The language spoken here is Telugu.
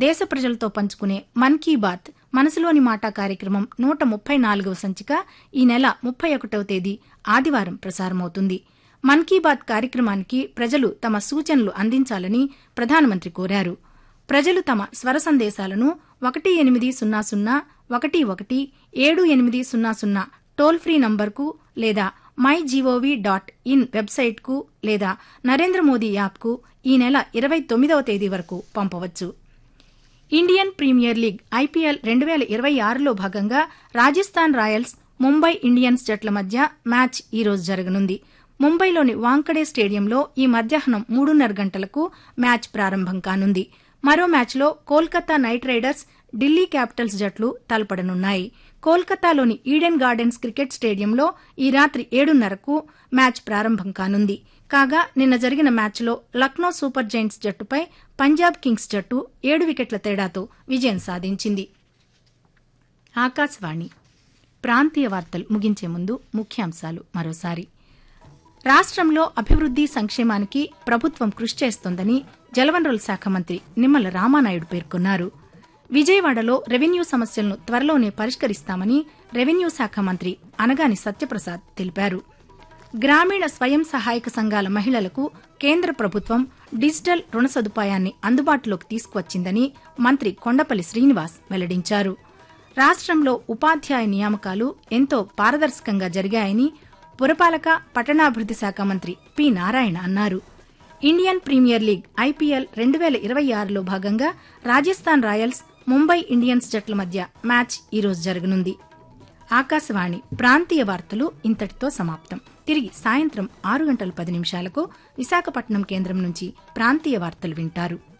దేశ ప్రజలతో పంచుకునే మన్ కీ బాత్ మనసులోని మాట కార్యక్రమం నూట ముప్పై నాలుగవ సంచిక ఈ నెల ముప్పై ఒకటవ తేదీ ఆదివారం ప్రసారమవుతుంది మన్ కీ బాత్ కార్యక్రమానికి ప్రజలు తమ సూచనలు అందించాలని ప్రధానమంత్రి కోరారు ప్రజలు తమ స్వర సందేశాలను ఒకటి ఎనిమిది సున్నా సున్నా ఒకటి ఒకటి ఏడు ఎనిమిది సున్నా సున్నా టోల్ ఫ్రీ నంబర్కు లేదా మై జీఓవీ డాట్ ఇన్ వెబ్సైట్కు లేదా నరేంద్ర మోదీ యాప్కు ఈ నెల ఇరవై తొమ్మిదవ తేదీ వరకు పంపవచ్చు ఇండియన్ ప్రీమియర్ లీగ్ ఐపీఎల్ రెండు వేల ఇరవై ఆరులో భాగంగా రాజస్థాన్ రాయల్స్ ముంబై ఇండియన్స్ జట్ల మధ్య మ్యాచ్ ఈ రోజు జరగనుంది ముంబైలోని వాంకడే స్టేడియంలో ఈ మధ్యాహ్నం మూడున్నర గంటలకు మ్యాచ్ ప్రారంభం కానుంది మరో మ్యాచ్లో Kolkata Knight Riders Delhi Capitals జట్లు తలపడనున్నాయి కోల్కతాలోని ఈడెన్ గార్డెన్స్ క్రికెట్ స్టేడియంలో ఈ రాత్రి ఏడున్నరకు మ్యాచ్ ప్రారంభం కానుంది కాగా నిన్న జరిగిన మ్యాచ్లో లక్నో సూపర్ జైంట్స్ జట్టుపై పంజాబ్ కింగ్స్ జట్టు ఏడు వికెట్ల తేడాతో విజయం సాధించింది ఆకాశవాణి ప్రాంతీయ వార్తలు ముగించే ముందు ముఖ్యాంశాలు మరోసారి రాష్ట్రంలో అభివృద్ది సంక్షేమానికి ప్రభుత్వం కృషి చేస్తోందని జలవనరుల శాఖ మంత్రి నిమ్మల రామానాయుడు పేర్కొన్నారు విజయవాడలో రెవెన్యూ సమస్యలను త్వరలోనే పరిష్కరిస్తామని రెవెన్యూ శాఖ మంత్రి అనగాని సత్యప్రసాద్ తెలిపారు గ్రామీణ స్వయం సహాయక సంఘాల మహిళలకు కేంద్ర ప్రభుత్వం డిజిటల్ రుణ సదుపాయాన్ని అందుబాటులోకి తీసుకువచ్చిందని మంత్రి కొండపల్లి శ్రీనివాస్ వెల్లడించారు రాష్ట్రంలో ఉపాధ్యాయ నియామకాలు ఎంతో పారదర్శకంగా జరిగాయని పురపాలక పట్టణాభివృద్ది శాఖ మంత్రి పి నారాయణ అన్నారు ఇండియన్ ప్రీమియర్ లీగ్ ఐపీఎల్ రెండు వేల ఇరవై ఆరులో భాగంగా రాజస్థాన్ రాయల్స్ ముంబై ఇండియన్స్ జట్ల మధ్య మ్యాచ్ ఈరోజు జరగనుంది ఆకాశవాణి ప్రాంతీయ వార్తలు ఇంతటితో సమాప్తం తిరిగి సాయంత్రం ఆరు గంటల పది నిమిషాలకు విశాఖపట్నం కేంద్రం నుంచి ప్రాంతీయ వార్తలు వింటారు